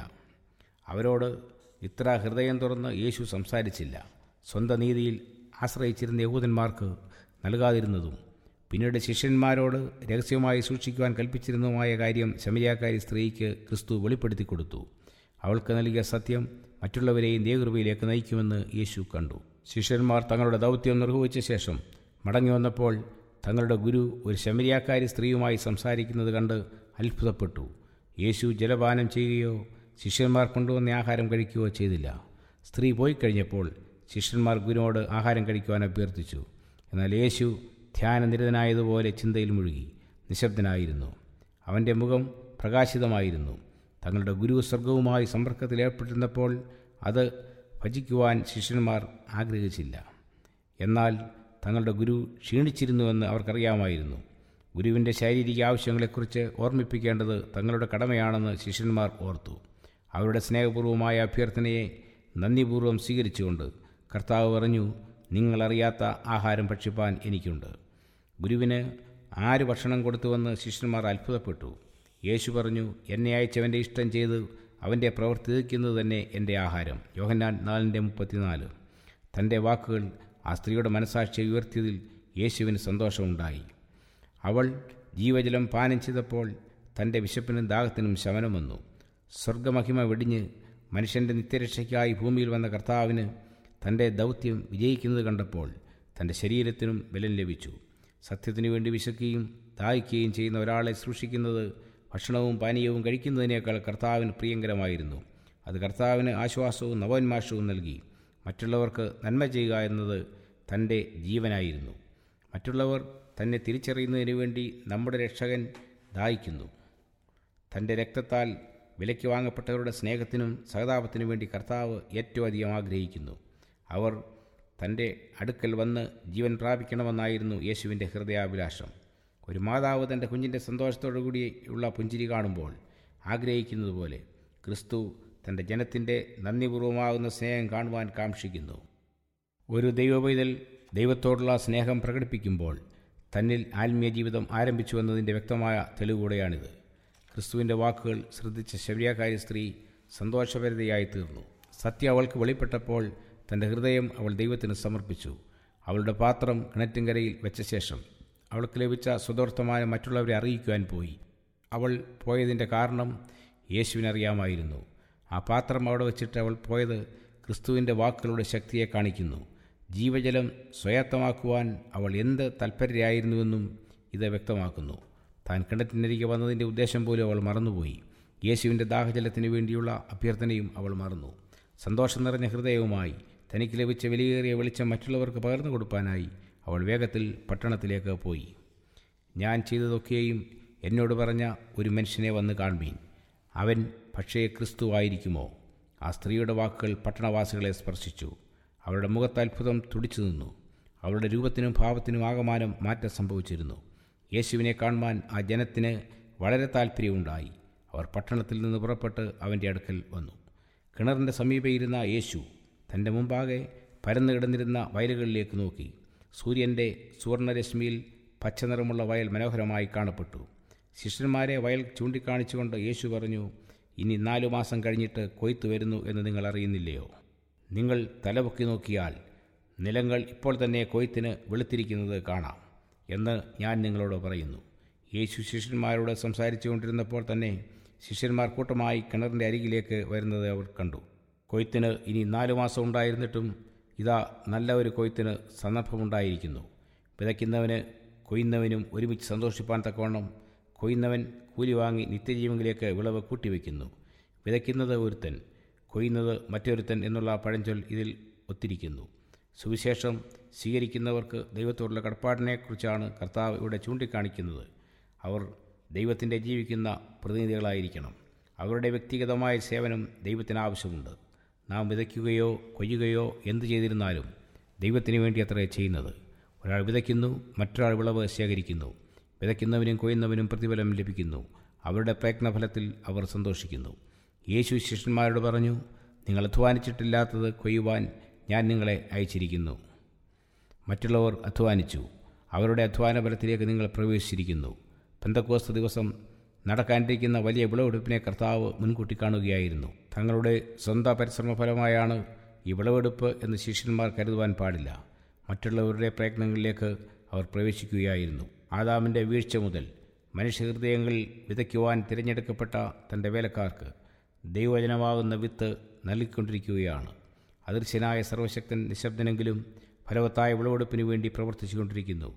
അവരോട് ഇത്ര ഹൃദയം തുറന്ന് യേശു സംസാരിച്ചില്ല സ്വന്തം നീതിയിൽ ആശ്രയിച്ചിരുന്ന യഹൂദന്മാർക്ക് നൽകാതിരുന്നതും പിന്നീട് ശിഷ്യന്മാരോട് രഹസ്യമായി സൂക്ഷിക്കുവാൻ കൽപ്പിച്ചിരുന്നതുമായ കാര്യം ശമരിയാക്കാരി സ്ത്രീക്ക് ക്രിസ്തു വെളിപ്പെടുത്തി കൊടുത്തു അവൾക്ക് നൽകിയ സത്യം മറ്റുള്ളവരെയും ദേവകൃപയിലേക്ക് നയിക്കുമെന്ന് യേശു കണ്ടു ശിഷ്യന്മാർ തങ്ങളുടെ ദൗത്യം നിർവഹിച്ച ശേഷം മടങ്ങി വന്നപ്പോൾ തങ്ങളുടെ ഗുരു ഒരു ശമരിയാക്കാരി സ്ത്രീയുമായി സംസാരിക്കുന്നത് കണ്ട് അത്ഭുതപ്പെട്ടു യേശു ജലപാനം ചെയ്യുകയോ ശിഷ്യന്മാർ കൊണ്ടുവന്ന ആഹാരം കഴിക്കുകയോ ചെയ്തില്ല സ്ത്രീ പോയി കഴിഞ്ഞപ്പോൾ ശിഷ്യന്മാർ ഗുരുവോട് ആഹാരം കഴിക്കുവാൻ അഭ്യർത്ഥിച്ചു എന്നാൽ യേശു ധ്യാനനിരതനായതുപോലെ ചിന്തയിൽ മുഴുകി നിശബ്ദനായിരുന്നു അവൻ്റെ മുഖം പ്രകാശിതമായിരുന്നു തങ്ങളുടെ ഗുരു സ്വർഗവുമായി സമ്പർക്കത്തിൽ ഏർപ്പെട്ടിരുന്നപ്പോൾ അത് ഭജിക്കുവാൻ ശിഷ്യന്മാർ ആഗ്രഹിച്ചില്ല എന്നാൽ തങ്ങളുടെ ഗുരു ക്ഷീണിച്ചിരുന്നുവെന്ന് അവർക്കറിയാമായിരുന്നു ഗുരുവിൻ്റെ ശാരീരിക ആവശ്യങ്ങളെക്കുറിച്ച് ഓർമ്മിപ്പിക്കേണ്ടത് തങ്ങളുടെ കടമയാണെന്ന് ശിഷ്യന്മാർ ഓർത്തു അവരുടെ സ്നേഹപൂർവമായ അഭ്യർത്ഥനയെ നന്ദിപൂർവ്വം സ്വീകരിച്ചുകൊണ്ട് കർത്താവ് പറഞ്ഞു നിങ്ങളറിയാത്ത ആഹാരം ഭക്ഷിപ്പാൻ എനിക്കുണ്ട് ഗുരുവിന് ആര് ഭക്ഷണം കൊടുത്തുവെന്ന് ശിഷ്യന്മാർ അത്ഭുതപ്പെട്ടു യേശു പറഞ്ഞു എന്നെ അയച്ചവൻ്റെ ഇഷ്ടം ചെയ്ത് അവൻ്റെ പ്രവൃത്തി തീർക്കുന്നത് തന്നെ എൻ്റെ ആഹാരം യോഹന്നാൻ നാലിൻ്റെ മുപ്പത്തിനാല് തൻ്റെ വാക്കുകൾ ആ സ്ത്രീയുടെ മനസാക്ഷിയെ ഉയർത്തിയതിൽ യേശുവിന് സന്തോഷമുണ്ടായി അവൾ ജീവജലം പാനം ചെയ്തപ്പോൾ തൻ്റെ വിശപ്പിനും ദാഹത്തിനും ശമനം വന്നു സ്വർഗമഹിമ വെടിഞ്ഞ് മനുഷ്യൻ്റെ നിത്യരക്ഷയ്ക്കായി ഭൂമിയിൽ വന്ന കർത്താവിന് തൻ്റെ ദൗത്യം വിജയിക്കുന്നത് കണ്ടപ്പോൾ തൻ്റെ ശരീരത്തിനും ബലം ലഭിച്ചു സത്യത്തിനു വേണ്ടി വിശക്കുകയും ദാഹിക്കുകയും ചെയ്യുന്ന ഒരാളെ സൂക്ഷിക്കുന്നത് ഭക്ഷണവും പാനീയവും കഴിക്കുന്നതിനേക്കാൾ കർത്താവിന് പ്രിയങ്കരമായിരുന്നു അത് കർത്താവിന് ആശ്വാസവും നവോന്മാഷവും നൽകി മറ്റുള്ളവർക്ക് നന്മ ചെയ്യുക എന്നത് തൻ്റെ ജീവനായിരുന്നു മറ്റുള്ളവർ തന്നെ തിരിച്ചറിയുന്നതിന് വേണ്ടി നമ്മുടെ രക്ഷകൻ ദാഹിക്കുന്നു തൻ്റെ രക്തത്താൽ വിലയ്ക്ക് വാങ്ങപ്പെട്ടവരുടെ സ്നേഹത്തിനും സഹതാപത്തിനും വേണ്ടി കർത്താവ് ഏറ്റവും അധികം ആഗ്രഹിക്കുന്നു അവർ തൻ്റെ അടുക്കൽ വന്ന് ജീവൻ പ്രാപിക്കണമെന്നായിരുന്നു യേശുവിൻ്റെ ഹൃദയാഭിലാഷം ഒരു മാതാവ് തൻ്റെ കുഞ്ഞിൻ്റെ സന്തോഷത്തോടു കൂടിയുള്ള പുഞ്ചിരി കാണുമ്പോൾ ആഗ്രഹിക്കുന്നത് പോലെ ക്രിസ്തു തൻ്റെ ജനത്തിൻ്റെ നന്ദിപൂർവമാകുന്ന സ്നേഹം കാണുവാൻ കാക്ഷിക്കുന്നു ഒരു ദൈവപൈതൽ ദൈവത്തോടുള്ള സ്നേഹം പ്രകടിപ്പിക്കുമ്പോൾ തന്നിൽ ആത്മീയ ജീവിതം ആരംഭിച്ചു എന്നതിൻ്റെ വ്യക്തമായ തെളിവുകൂടെയാണിത് ക്രിസ്തുവിൻ്റെ വാക്കുകൾ ശ്രദ്ധിച്ച ശബരിയാക്കാരി സ്ത്രീ സന്തോഷഭരിതയായി തീർന്നു സത്യം അവൾക്ക് വെളിപ്പെട്ടപ്പോൾ തൻ്റെ ഹൃദയം അവൾ ദൈവത്തിന് സമർപ്പിച്ചു അവളുടെ പാത്രം കിണറ്റിൻകരയിൽ വെച്ച ശേഷം അവൾക്ക് ലഭിച്ച സ്വതോർത്ഥമായ മറ്റുള്ളവരെ അറിയിക്കുവാൻ പോയി അവൾ പോയതിൻ്റെ കാരണം യേശുവിനറിയാമായിരുന്നു ആ പാത്രം അവിടെ വെച്ചിട്ട് അവൾ പോയത് ക്രിസ്തുവിൻ്റെ വാക്കുകളുടെ ശക്തിയെ കാണിക്കുന്നു ജീവജലം സ്വയത്തമാക്കുവാൻ അവൾ എന്ത് തൽപരയായിരുന്നുവെന്നും ഇത് വ്യക്തമാക്കുന്നു താൻ കിണറ്റിനരികെ വന്നതിൻ്റെ ഉദ്ദേശം പോലും അവൾ മറന്നുപോയി യേശുവിൻ്റെ ദാഹജലത്തിന് വേണ്ടിയുള്ള അഭ്യർത്ഥനയും അവൾ മറന്നു സന്തോഷം നിറഞ്ഞ ഹൃദയവുമായി തനിക്ക് ലഭിച്ച വിലയേറിയ വെളിച്ചം മറ്റുള്ളവർക്ക് പകർന്നു കൊടുപ്പാനായി അവൾ വേഗത്തിൽ പട്ടണത്തിലേക്ക് പോയി ഞാൻ ചെയ്തതൊക്കെയും എന്നോട് പറഞ്ഞ ഒരു മനുഷ്യനെ വന്ന് കാൺമീൻ അവൻ പക്ഷേ ക്രിസ്തു ആയിരിക്കുമോ ആ സ്ത്രീയുടെ വാക്കുകൾ പട്ടണവാസികളെ സ്പർശിച്ചു അവളുടെ മുഖത്ത് അത്ഭുതം തുടിച്ചു നിന്നു അവളുടെ രൂപത്തിനും ഭാവത്തിനും ആകമാനം മാറ്റം സംഭവിച്ചിരുന്നു യേശുവിനെ കാണുവാൻ ആ ജനത്തിന് വളരെ താല്പര്യമുണ്ടായി അവർ പട്ടണത്തിൽ നിന്ന് പുറപ്പെട്ട് അവൻ്റെ അടുക്കൽ വന്നു കിണറിൻ്റെ സമീപം ഇരുന്ന യേശു തൻ്റെ മുമ്പാകെ പരന്നു കിടന്നിരുന്ന വയലുകളിലേക്ക് നോക്കി സൂര്യൻ്റെ സുവർണരശ്മിയിൽ പച്ചനിറമുള്ള വയൽ മനോഹരമായി കാണപ്പെട്ടു ശിഷ്യന്മാരെ വയൽ ചൂണ്ടിക്കാണിച്ചുകൊണ്ട് യേശു പറഞ്ഞു ഇനി നാലു മാസം കഴിഞ്ഞിട്ട് കൊയ്ത്ത് വരുന്നു എന്ന് നിങ്ങൾ അറിയുന്നില്ലയോ നിങ്ങൾ തലപൊക്കി നോക്കിയാൽ നിലങ്ങൾ ഇപ്പോൾ തന്നെ കൊയ്ത്തിന് വെളുത്തിരിക്കുന്നത് കാണാം എന്ന് ഞാൻ നിങ്ങളോട് പറയുന്നു യേശു ശിഷ്യന്മാരോട് സംസാരിച്ചു കൊണ്ടിരുന്നപ്പോൾ തന്നെ ശിഷ്യന്മാർ കൂട്ടമായി കിണറിൻ്റെ അരികിലേക്ക് വരുന്നത് അവർ കണ്ടു കൊയ്ത്തിന് ഇനി നാലു മാസം ഉണ്ടായിരുന്നിട്ടും ഇതാ നല്ല ഒരു കൊയ്ത്തിന് സന്ദർഭമുണ്ടായിരിക്കുന്നു വിതയ്ക്കുന്നവന് കൊയ്യുന്നവനും ഒരുമിച്ച് സന്തോഷിപ്പാൻ തക്കവണ്ണം കൊയ്യുന്നവൻ കൂലി വാങ്ങി നിത്യജീവനിലേക്ക് വിളവ് കൂട്ടിവെക്കുന്നു വിതയ്ക്കുന്നത് ഒരുത്തൻ കൊയ്യുന്നത് മറ്റൊരുത്തൻ എന്നുള്ള പഴഞ്ചൊൽ ഇതിൽ ഒത്തിരിക്കുന്നു സുവിശേഷം സ്വീകരിക്കുന്നവർക്ക് ദൈവത്തോടുള്ള കടപ്പാടിനെക്കുറിച്ചാണ് കർത്താവ് ഇവിടെ ചൂണ്ടിക്കാണിക്കുന്നത് അവർ ദൈവത്തിൻ്റെ ജീവിക്കുന്ന പ്രതിനിധികളായിരിക്കണം അവരുടെ വ്യക്തിഗതമായ സേവനം ദൈവത്തിന് ആവശ്യമുണ്ട് നാം വിതയ്ക്കുകയോ കൊയ്യുകയോ എന്തു ചെയ്തിരുന്നാലും ദൈവത്തിന് വേണ്ടി അത്രേ ചെയ്യുന്നത് ഒരാൾ വിതയ്ക്കുന്നു മറ്റൊരാൾ വിളവ് ശേഖരിക്കുന്നു വിതയ്ക്കുന്നവനും കൊയ്യുന്നവനും പ്രതിഫലം ലഭിക്കുന്നു അവരുടെ പ്രയത്നഫലത്തിൽ അവർ സന്തോഷിക്കുന്നു യേശു ശിഷ്യന്മാരോട് പറഞ്ഞു നിങ്ങൾ അധ്വാനിച്ചിട്ടില്ലാത്തത് കൊയ്യുവാൻ ഞാൻ നിങ്ങളെ അയച്ചിരിക്കുന്നു മറ്റുള്ളവർ അധ്വാനിച്ചു അവരുടെ അധ്വാന ബലത്തിലേക്ക് നിങ്ങൾ പ്രവേശിച്ചിരിക്കുന്നു പെന്തക്കോസ്ത ദിവസം നടക്കാനിരിക്കുന്ന വലിയ വിളവെടുപ്പിനെ കർത്താവ് മുൻകൂട്ടി കാണുകയായിരുന്നു തങ്ങളുടെ സ്വന്തം പരിശ്രമഫലമായാണ് ഈ വിളവെടുപ്പ് എന്ന് ശിഷ്യന്മാർ കരുതുവാൻ പാടില്ല മറ്റുള്ളവരുടെ പ്രയത്നങ്ങളിലേക്ക് അവർ പ്രവേശിക്കുകയായിരുന്നു ആദാമിൻ്റെ വീഴ്ച മുതൽ മനുഷ്യഹൃദയങ്ങളിൽ വിതയ്ക്കുവാൻ തിരഞ്ഞെടുക്കപ്പെട്ട തൻ്റെ വേലക്കാർക്ക് ദൈവവചനമാകുന്ന വിത്ത് നൽകിക്കൊണ്ടിരിക്കുകയാണ് അദൃശ്യനായ സർവശക്തൻ നിശബ്ദനെങ്കിലും ഫലവത്തായ വിളവെടുപ്പിനു വേണ്ടി പ്രവർത്തിച്ചുകൊണ്ടിരിക്കുന്നു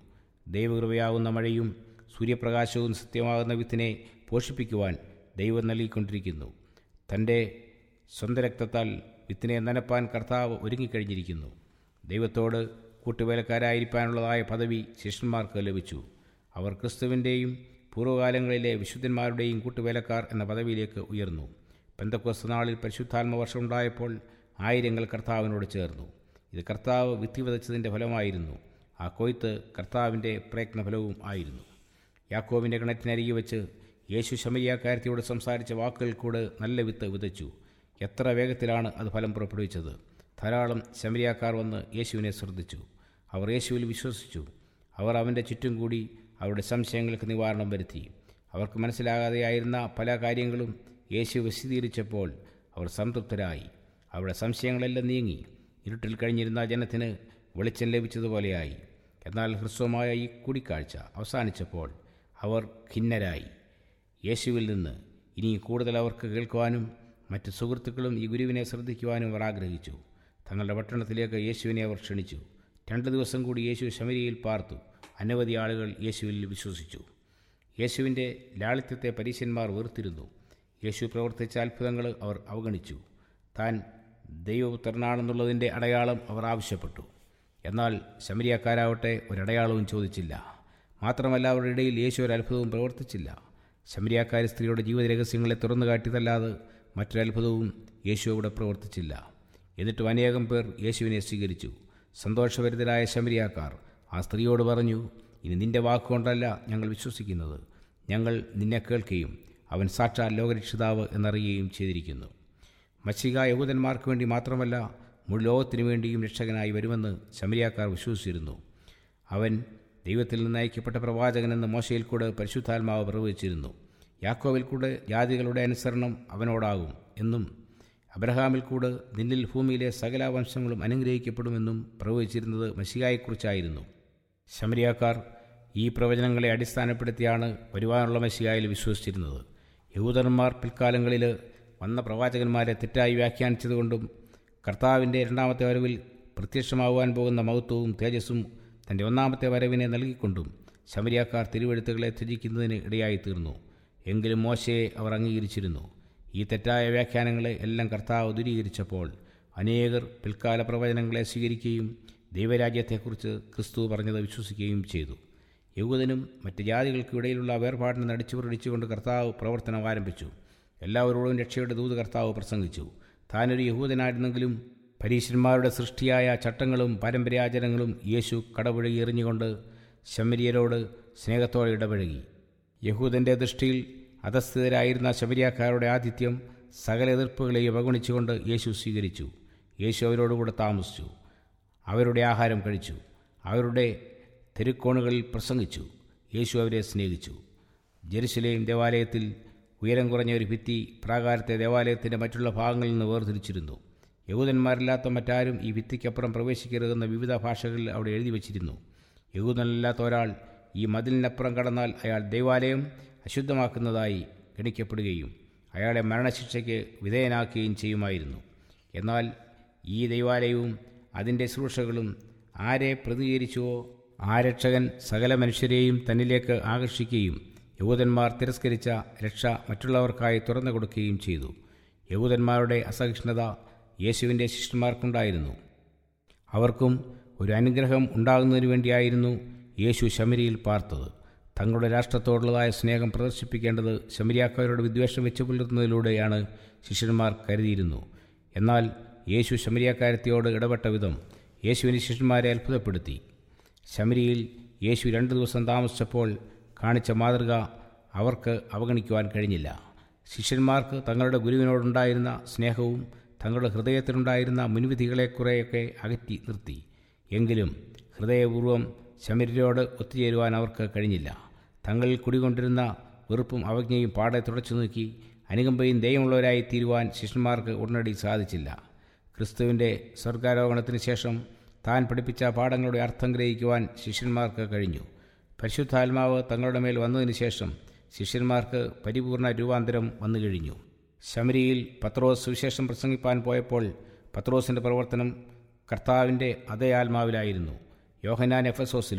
ദൈവകൃപയാകുന്ന മഴയും സൂര്യപ്രകാശവും സത്യമാകുന്ന വിത്തിനെ പോഷിപ്പിക്കുവാൻ ദൈവം നൽകിക്കൊണ്ടിരിക്കുന്നു തൻ്റെ സ്വന്തം രക്തത്താൽ വിത്തിനെ നനപ്പാൻ കർത്താവ് ഒരുങ്ങിക്കഴിഞ്ഞിരിക്കുന്നു ദൈവത്തോട് കൂട്ടുവേലക്കാരായിരിക്കാനുള്ളതായ പദവി ശിഷ്യന്മാർക്ക് ലഭിച്ചു അവർ ക്രിസ്തുവിൻ്റെയും പൂർവ്വകാലങ്ങളിലെ വിശുദ്ധന്മാരുടെയും കൂട്ടുവേലക്കാർ എന്ന പദവിയിലേക്ക് ഉയർന്നു പെന്തക്കോസ്ത നാളിൽ പരിശുദ്ധാത്മ വർഷം ഉണ്ടായപ്പോൾ ആയിരങ്ങൾ കർത്താവിനോട് ചേർന്നു ഇത് കർത്താവ് വിത്തി വിതച്ചതിൻ്റെ ഫലമായിരുന്നു ആ കൊയ്ത്ത് കർത്താവിൻ്റെ പ്രയത്നഫലവും ആയിരുന്നു യാക്കോവിൻ്റെ കിണറ്റിനരികെ വെച്ച് യേശു ശമരിയാക്കാരത്തിയോട് സംസാരിച്ച വാക്കുകൾ കൂടെ നല്ല വിത്ത് വിതച്ചു എത്ര വേഗത്തിലാണ് അത് ഫലം പുറപ്പെടുവിച്ചത് ധാരാളം ശമരിയാക്കാർ വന്ന് യേശുവിനെ ശ്രദ്ധിച്ചു അവർ യേശുവിൽ വിശ്വസിച്ചു അവർ അവൻ്റെ ചുറ്റും കൂടി അവരുടെ സംശയങ്ങൾക്ക് നിവാരണം വരുത്തി അവർക്ക് മനസ്സിലാകാതെയായിരുന്ന പല കാര്യങ്ങളും യേശു വിശദീകരിച്ചപ്പോൾ അവർ സംതൃപ്തരായി അവരുടെ സംശയങ്ങളെല്ലാം നീങ്ങി ഇരുട്ടിൽ കഴിഞ്ഞിരുന്ന ജനത്തിന് വെളിച്ചം ലഭിച്ചതുപോലെയായി എന്നാൽ ഹ്രസ്വമായ ഈ കൂടിക്കാഴ്ച അവസാനിച്ചപ്പോൾ അവർ ഖിന്നരായി യേശുവിൽ നിന്ന് ഇനി കൂടുതൽ അവർക്ക് കേൾക്കുവാനും മറ്റ് സുഹൃത്തുക്കളും ഈ ഗുരുവിനെ ശ്രദ്ധിക്കുവാനും അവർ ആഗ്രഹിച്ചു തങ്ങളുടെ പട്ടണത്തിലേക്ക് യേശുവിനെ അവർ ക്ഷണിച്ചു രണ്ട് ദിവസം കൂടി യേശു ശമരിയിൽ പാർത്തു അനവധി ആളുകൾ യേശുവിൽ വിശ്വസിച്ചു യേശുവിൻ്റെ ലാളിത്യത്തെ പരീശന്മാർ വെറുത്തിരുന്നു യേശു പ്രവർത്തിച്ച അത്ഭുതങ്ങൾ അവർ അവഗണിച്ചു താൻ ദൈവപുത്രനാണെന്നുള്ളതിൻ്റെ അടയാളം അവർ ആവശ്യപ്പെട്ടു എന്നാൽ ശമരിയക്കാരാവട്ടെ ഒരടയാളവും ചോദിച്ചില്ല മാത്രമല്ല അവരുടെ ഇടയിൽ യേശു ഒരു അത്ഭുതവും പ്രവർത്തിച്ചില്ല ശമരിയാക്കാരി സ്ത്രീയുടെ ജീവിത രഹസ്യങ്ങളെ തുറന്നു കാട്ടിയതല്ലാതെ മറ്റൊരത്ഭുതവും യേശു അവിടെ പ്രവർത്തിച്ചില്ല എന്നിട്ടും അനേകം പേർ യേശുവിനെ സ്വീകരിച്ചു സന്തോഷഭരിതരായ ശമരിയാക്കാർ ആ സ്ത്രീയോട് പറഞ്ഞു ഇനി നിന്റെ വാക്കുകൊണ്ടല്ല ഞങ്ങൾ വിശ്വസിക്കുന്നത് ഞങ്ങൾ നിന്നെ കേൾക്കുകയും അവൻ സാക്ഷാൽ ലോകരക്ഷിതാവ് എന്നറിയുകയും ചെയ്തിരിക്കുന്നു മച്ചിക യഹൂദന്മാർക്ക് വേണ്ടി മാത്രമല്ല മുഴു ലോകത്തിനു വേണ്ടിയും രക്ഷകനായി വരുമെന്ന് ശമരിയാക്കാർ വിശ്വസിച്ചിരുന്നു അവൻ ദൈവത്തിൽ നിന്ന് അയക്കപ്പെട്ട പ്രവാചകനെന്ന് മോശയിൽ കൂടെ പരിശുദ്ധാത്മാവ് പ്രവചിച്ചിരുന്നു യാക്കോവിൽ കൂടെ ജാതികളുടെ അനുസരണം അവനോടാകും എന്നും അബ്രഹാമിൽ കൂടെ നിന്നിൽ ഭൂമിയിലെ സകല വംശങ്ങളും അനുഗ്രഹിക്കപ്പെടുമെന്നും പ്രവചിച്ചിരുന്നത് മഷികായെക്കുറിച്ചായിരുന്നു ശമരിയാക്കാർ ഈ പ്രവചനങ്ങളെ അടിസ്ഥാനപ്പെടുത്തിയാണ് വരുവാനുള്ള മഷികായിൽ വിശ്വസിച്ചിരുന്നത് യഹൂദന്മാർ പിൽക്കാലങ്ങളിൽ വന്ന പ്രവാചകന്മാരെ തെറ്റായി വ്യാഖ്യാനിച്ചതുകൊണ്ടും കർത്താവിൻ്റെ രണ്ടാമത്തെ വരവിൽ പ്രത്യക്ഷമാകുവാൻ പോകുന്ന മഹത്വവും തേജസ്സും തൻ്റെ ഒന്നാമത്തെ വരവിനെ നൽകിക്കൊണ്ടും ശമരിയാക്കാർ തിരുവെഴുത്തുകളെ ത്യജിക്കുന്നതിന് ഇടയായി തീർന്നു എങ്കിലും മോശയെ അവർ അംഗീകരിച്ചിരുന്നു ഈ തെറ്റായ വ്യാഖ്യാനങ്ങളെ എല്ലാം കർത്താവ് ദൂരീകരിച്ചപ്പോൾ അനേകർ പിൽക്കാല പ്രവചനങ്ങളെ സ്വീകരിക്കുകയും ദൈവരാജ്യത്തെക്കുറിച്ച് ക്രിസ്തു പറഞ്ഞത് വിശ്വസിക്കുകയും ചെയ്തു യഹൂദനും മറ്റ് ജാതികൾക്കും ഇടയിലുള്ള വേർപാടിനെ നടിച്ചു പ്രടിച്ചുകൊണ്ട് കർത്താവ് പ്രവർത്തനം ആരംഭിച്ചു എല്ലാവരോടും രക്ഷയുടെ ദൂത് കർത്താവ് പ്രസംഗിച്ചു താനൊരു യഹൂദനായിരുന്നെങ്കിലും പരീശന്മാരുടെ സൃഷ്ടിയായ ചട്ടങ്ങളും പാരമ്പര്യാചരണങ്ങളും യേശു കടപുഴകി എറിഞ്ഞുകൊണ്ട് ശമരിയരോട് സ്നേഹത്തോടെ ഇടപഴകി യഹൂദൻ്റെ ദൃഷ്ടിയിൽ അധസ്ഥിതരായിരുന്ന ശബരിയാക്കാരുടെ ആതിഥ്യം സകല എതിർപ്പുകളെയും അവഗണിച്ചുകൊണ്ട് യേശു സ്വീകരിച്ചു യേശു അവരോടുകൂടെ താമസിച്ചു അവരുടെ ആഹാരം കഴിച്ചു അവരുടെ തെരുക്കോണുകളിൽ പ്രസംഗിച്ചു യേശു അവരെ സ്നേഹിച്ചു ജെറുസലേം ദേവാലയത്തിൽ ഉയരം കുറഞ്ഞ ഒരു ഭിത്തി പ്രാകാരത്തെ ദേവാലയത്തിൻ്റെ മറ്റുള്ള ഭാഗങ്ങളിൽ നിന്ന് വേർതിരിച്ചിരുന്നു യഹൂദന്മാരില്ലാത്ത മറ്റാരും ഈ ഭിത്തിക്കപ്പുറം പ്രവേശിക്കരുതെന്ന വിവിധ ഭാഷകളിൽ അവിടെ എഴുതി വച്ചിരുന്നു യഹൂദനല്ലാത്ത ഒരാൾ ഈ മതിലിനപ്പുറം കടന്നാൽ അയാൾ ദൈവാലയം അശുദ്ധമാക്കുന്നതായി ഗണിക്കപ്പെടുകയും അയാളെ മരണശിക്ഷയ്ക്ക് വിധേയനാക്കുകയും ചെയ്യുമായിരുന്നു എന്നാൽ ഈ ദൈവാലയവും അതിൻ്റെ ശുശ്രൂഷകളും ആരെ പ്രതികരിച്ചുവോ ആ രക്ഷകൻ സകല മനുഷ്യരെയും തന്നിലേക്ക് ആകർഷിക്കുകയും യഹൂദന്മാർ തിരസ്കരിച്ച രക്ഷ മറ്റുള്ളവർക്കായി തുറന്നു കൊടുക്കുകയും ചെയ്തു യഹൂദന്മാരുടെ അസഹിഷ്ണുത യേശുവിൻ്റെ ശിഷ്യന്മാർക്കുണ്ടായിരുന്നു അവർക്കും ഒരു അനുഗ്രഹം ഉണ്ടാകുന്നതിനു വേണ്ടിയായിരുന്നു യേശു ശമരിയിൽ പാർത്തത് തങ്ങളുടെ രാഷ്ട്രത്തോടുള്ളതായ സ്നേഹം പ്രദർശിപ്പിക്കേണ്ടത് ശമരിയാക്കാരുടെ വിദ്വേഷം വെച്ചു പുലർത്തുന്നതിലൂടെയാണ് ശിഷ്യന്മാർ കരുതിയിരുന്നു എന്നാൽ യേശു ശമരിയാക്കാരത്തിയോട് ഇടപെട്ട വിധം യേശുവിൻ്റെ ശിഷ്യന്മാരെ അത്ഭുതപ്പെടുത്തി ശമരിയിൽ യേശു രണ്ട് ദിവസം താമസിച്ചപ്പോൾ കാണിച്ച മാതൃക അവർക്ക് അവഗണിക്കുവാൻ കഴിഞ്ഞില്ല ശിഷ്യന്മാർക്ക് തങ്ങളുടെ ഗുരുവിനോടുണ്ടായിരുന്ന സ്നേഹവും തങ്ങളുടെ ഹൃദയത്തിലുണ്ടായിരുന്ന മുൻവിധികളെ കുറേയൊക്കെ അകറ്റി നിർത്തി എങ്കിലും ഹൃദയപൂർവ്വം ശമര്യരോട് ഒത്തുചേരുവാൻ അവർക്ക് കഴിഞ്ഞില്ല തങ്ങളിൽ കുടികൊണ്ടിരുന്ന വെറുപ്പും അവജ്ഞയും പാടെ തുടച്ചു നീക്കി അനുകമ്പയും ദയമുള്ളവരായി തീരുവാൻ ശിഷ്യന്മാർക്ക് ഉടനടി സാധിച്ചില്ല ക്രിസ്തുവിൻ്റെ സ്വർഗാരോഹണത്തിന് ശേഷം താൻ പഠിപ്പിച്ച പാഠങ്ങളുടെ അർത്ഥം ഗ്രഹിക്കുവാൻ ശിഷ്യന്മാർക്ക് കഴിഞ്ഞു പരിശുദ്ധാത്മാവ് തങ്ങളുടെ മേൽ വന്നതിന് ശേഷം ശിഷ്യന്മാർക്ക് പരിപൂർണ രൂപാന്തരം വന്നു കഴിഞ്ഞു ശമരിയിൽ പത്രോസ് സുവിശേഷം പ്രസംഗിപ്പാൻ പോയപ്പോൾ പത്രോസിൻ്റെ പ്രവർത്തനം കർത്താവിൻ്റെ അതേ ആത്മാവിലായിരുന്നു യോഹനാൻ എഫസോസിലും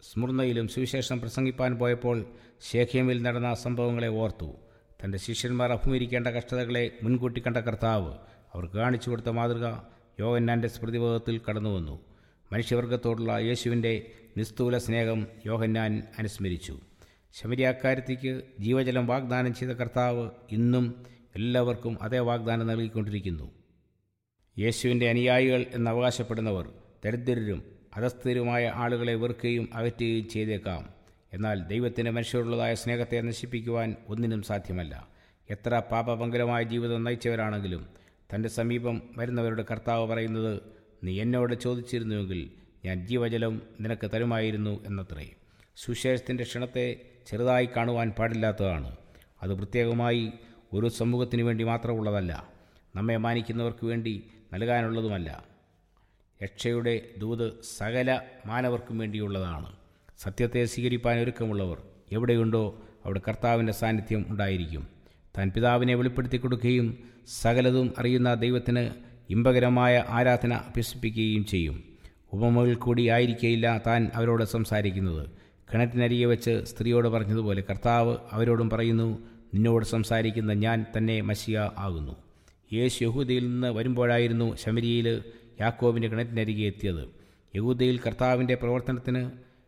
സ്മുർണയിലും സുവിശേഷം പ്രസംഗിപ്പാൻ പോയപ്പോൾ ശേഖ്യമിൽ നടന്ന സംഭവങ്ങളെ ഓർത്തു തൻ്റെ ശിഷ്യന്മാർ അഭിമുഖീകരിക്കേണ്ട കഷ്ടതകളെ മുൻകൂട്ടി കണ്ട കർത്താവ് അവർക്ക് കാണിച്ചു കൊടുത്ത മാതൃക യോഹന്നാൻ്റെ സ്മൃതിബോധത്തിൽ കടന്നു വന്നു മനുഷ്യവർഗത്തോടുള്ള യേശുവിൻ്റെ നിസ്തൂല സ്നേഹം യോഹന്നാൻ അനുസ്മരിച്ചു ശമരിയാക്കാരത്തിക്ക് ജീവജലം വാഗ്ദാനം ചെയ്ത കർത്താവ് ഇന്നും എല്ലാവർക്കും അതേ വാഗ്ദാനം നൽകിക്കൊണ്ടിരിക്കുന്നു യേശുവിൻ്റെ അനുയായികൾ എന്ന് അവകാശപ്പെടുന്നവർ ദരിദ്രരും അധസ്ഥിതരുമായ ആളുകളെ വെറുക്കുകയും അകറ്റുകയും ചെയ്തേക്കാം എന്നാൽ ദൈവത്തിന് മനുഷ്യരുള്ളതായ സ്നേഹത്തെ നശിപ്പിക്കുവാൻ ഒന്നിനും സാധ്യമല്ല എത്ര പാപമംഗലമായ ജീവിതം നയിച്ചവരാണെങ്കിലും തൻ്റെ സമീപം വരുന്നവരുടെ കർത്താവ് പറയുന്നത് നീ എന്നോട് ചോദിച്ചിരുന്നുവെങ്കിൽ ഞാൻ ജീവജലം നിനക്ക് തരുമായിരുന്നു എന്നത്രേ സുശേഷത്തിൻ്റെ ക്ഷണത്തെ ചെറുതായി കാണുവാൻ പാടില്ലാത്തതാണ് അത് പ്രത്യേകമായി ഒരു സമൂഹത്തിനു വേണ്ടി മാത്രമുള്ളതല്ല നമ്മെ മാനിക്കുന്നവർക്ക് വേണ്ടി നൽകാനുള്ളതുമല്ല രക്ഷയുടെ ദൂത് സകല മാനവർക്കും വേണ്ടിയുള്ളതാണ് സത്യത്തെ സ്വീകരിപ്പാൻ ഒരുക്കമുള്ളവർ എവിടെയുണ്ടോ അവിടെ കർത്താവിൻ്റെ സാന്നിധ്യം ഉണ്ടായിരിക്കും താൻ പിതാവിനെ വെളിപ്പെടുത്തി കൊടുക്കുകയും സകലതും അറിയുന്ന ദൈവത്തിന് ഇമ്പകരമായ ആരാധന അഭ്യസിപ്പിക്കുകയും ചെയ്യും ഉപമകൾ കൂടി ആയിരിക്കയില്ല താൻ അവരോട് സംസാരിക്കുന്നത് കിണറ്റിനരികെ വെച്ച് സ്ത്രീയോട് പറഞ്ഞതുപോലെ കർത്താവ് അവരോടും പറയുന്നു നിന്നോട് സംസാരിക്കുന്ന ഞാൻ തന്നെ മഷിയ ആകുന്നു യേശു യഹൂദയിൽ നിന്ന് വരുമ്പോഴായിരുന്നു ശമരിയിൽ യാക്കോബിൻ്റെ കിണറ്റിനരികെ എത്തിയത് യഹൂദയിൽ കർത്താവിൻ്റെ പ്രവർത്തനത്തിന്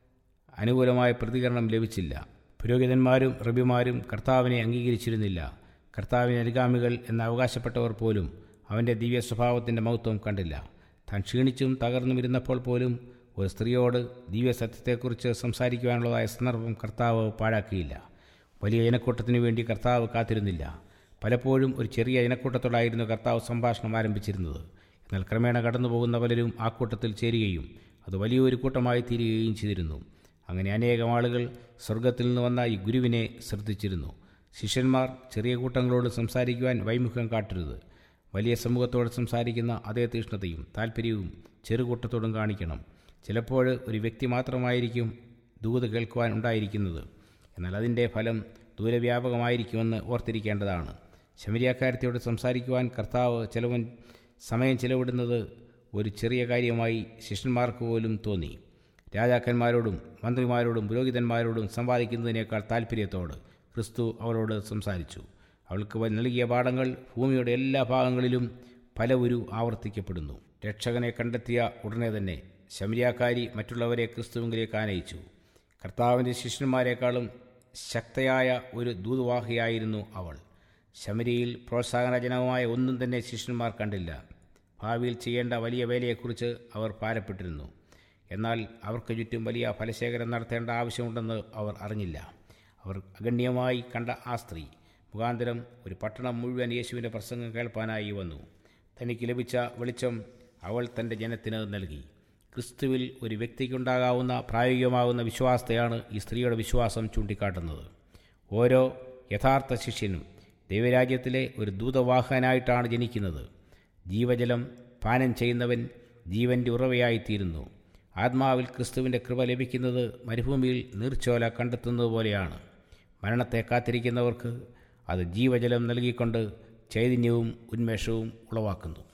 അനുകൂലമായ പ്രതികരണം ലഭിച്ചില്ല പുരോഹിതന്മാരും റബിമാരും കർത്താവിനെ അംഗീകരിച്ചിരുന്നില്ല കർത്താവിന് അനുഗാമികൾ എന്ന് അവകാശപ്പെട്ടവർ പോലും അവൻ്റെ ദിവ്യ സ്വഭാവത്തിൻ്റെ മഹത്വം കണ്ടില്ല താൻ ക്ഷീണിച്ചും തകർന്നും ഇരുന്നപ്പോൾ പോലും ഒരു സ്ത്രീയോട് ദിവ്യ സത്യത്തെക്കുറിച്ച് സംസാരിക്കുവാനുള്ളതായ സന്ദർഭം കർത്താവ് പാഴാക്കിയില്ല വലിയ ജനക്കൂട്ടത്തിനു വേണ്ടി കർത്താവ് കാത്തിരുന്നില്ല പലപ്പോഴും ഒരു ചെറിയ ജനക്കൂട്ടത്തോടായിരുന്നു കർത്താവ് സംഭാഷണം ആരംഭിച്ചിരുന്നത് എന്നാൽ ക്രമേണ കടന്നു പോകുന്ന പലരും ആ കൂട്ടത്തിൽ ചേരുകയും അത് വലിയൊരു കൂട്ടമായി തീരുകയും ചെയ്തിരുന്നു അങ്ങനെ അനേകം ആളുകൾ സ്വർഗത്തിൽ നിന്ന് വന്ന ഈ ഗുരുവിനെ ശ്രദ്ധിച്ചിരുന്നു ശിഷ്യന്മാർ ചെറിയ കൂട്ടങ്ങളോട് സംസാരിക്കുവാൻ വൈമുഖം കാട്ടരുത് വലിയ സമൂഹത്തോട് സംസാരിക്കുന്ന അതേ തീഷ്ണതയും താല്പര്യവും ചെറുകൂട്ടത്തോടും കാണിക്കണം ചിലപ്പോൾ ഒരു വ്യക്തി മാത്രമായിരിക്കും ദൂത് കേൾക്കുവാൻ ഉണ്ടായിരിക്കുന്നത് എന്നാൽ അതിൻ്റെ ഫലം ദൂരവ്യാപകമായിരിക്കുമെന്ന് ഓർത്തിരിക്കേണ്ടതാണ് ശമരിയാക്കാരത്തിയോട് സംസാരിക്കുവാൻ കർത്താവ് ചിലവൻ സമയം ചിലവിടുന്നത് ഒരു ചെറിയ കാര്യമായി ശിഷ്യന്മാർക്ക് പോലും തോന്നി രാജാക്കന്മാരോടും മന്ത്രിമാരോടും പുരോഹിതന്മാരോടും സംവാദിക്കുന്നതിനേക്കാൾ താല്പര്യത്തോട് ക്രിസ്തു അവരോട് സംസാരിച്ചു അവൾക്ക് നൽകിയ പാഠങ്ങൾ ഭൂമിയുടെ എല്ലാ ഭാഗങ്ങളിലും പലവുരു ആവർത്തിക്കപ്പെടുന്നു രക്ഷകനെ കണ്ടെത്തിയ ഉടനെ തന്നെ ശമരിയാക്കാരി മറ്റുള്ളവരെ ക്രിസ്തുവിലേക്ക് ആനയിച്ചു കർത്താവിൻ്റെ ശിഷ്യന്മാരെക്കാളും ശക്തയായ ഒരു ദൂതുവാഹിയായിരുന്നു അവൾ ശമരിയിൽ പ്രോത്സാഹനജനകമായ ഒന്നും തന്നെ ശിഷ്യന്മാർ കണ്ടില്ല ഭാവിയിൽ ചെയ്യേണ്ട വലിയ വേലയെക്കുറിച്ച് അവർ ഭാരപ്പെട്ടിരുന്നു എന്നാൽ അവർക്ക് ചുറ്റും വലിയ ഫലശേഖരം നടത്തേണ്ട ആവശ്യമുണ്ടെന്ന് അവർ അറിഞ്ഞില്ല അവർ അഗണ്യമായി കണ്ട ആ സ്ത്രീ മുഖാന്തരം ഒരു പട്ടണം മുഴുവൻ യേശുവിൻ്റെ പ്രസംഗം കേൾപ്പാനായി വന്നു തനിക്ക് ലഭിച്ച വെളിച്ചം അവൾ തൻ്റെ ജനത്തിന് നൽകി ക്രിസ്തുവിൽ ഒരു വ്യക്തിക്കുണ്ടാകാവുന്ന പ്രായോഗികമാകുന്ന വിശ്വാസത്തെയാണ് ഈ സ്ത്രീയുടെ വിശ്വാസം ചൂണ്ടിക്കാട്ടുന്നത് ഓരോ യഥാർത്ഥ ശിഷ്യനും ദൈവരാജ്യത്തിലെ ഒരു ദൂതവാഹനായിട്ടാണ് ജനിക്കുന്നത് ജീവജലം പാനം ചെയ്യുന്നവൻ ജീവൻ്റെ ഉറവയായിത്തീരുന്നു ആത്മാവിൽ ക്രിസ്തുവിൻ്റെ കൃപ ലഭിക്കുന്നത് മരുഭൂമിയിൽ നീർച്ചോല കണ്ടെത്തുന്നത് പോലെയാണ് മരണത്തെ കാത്തിരിക്കുന്നവർക്ക് അത് ജീവജലം നൽകിക്കൊണ്ട് ചൈതന്യവും ഉന്മേഷവും ഉളവാക്കുന്നു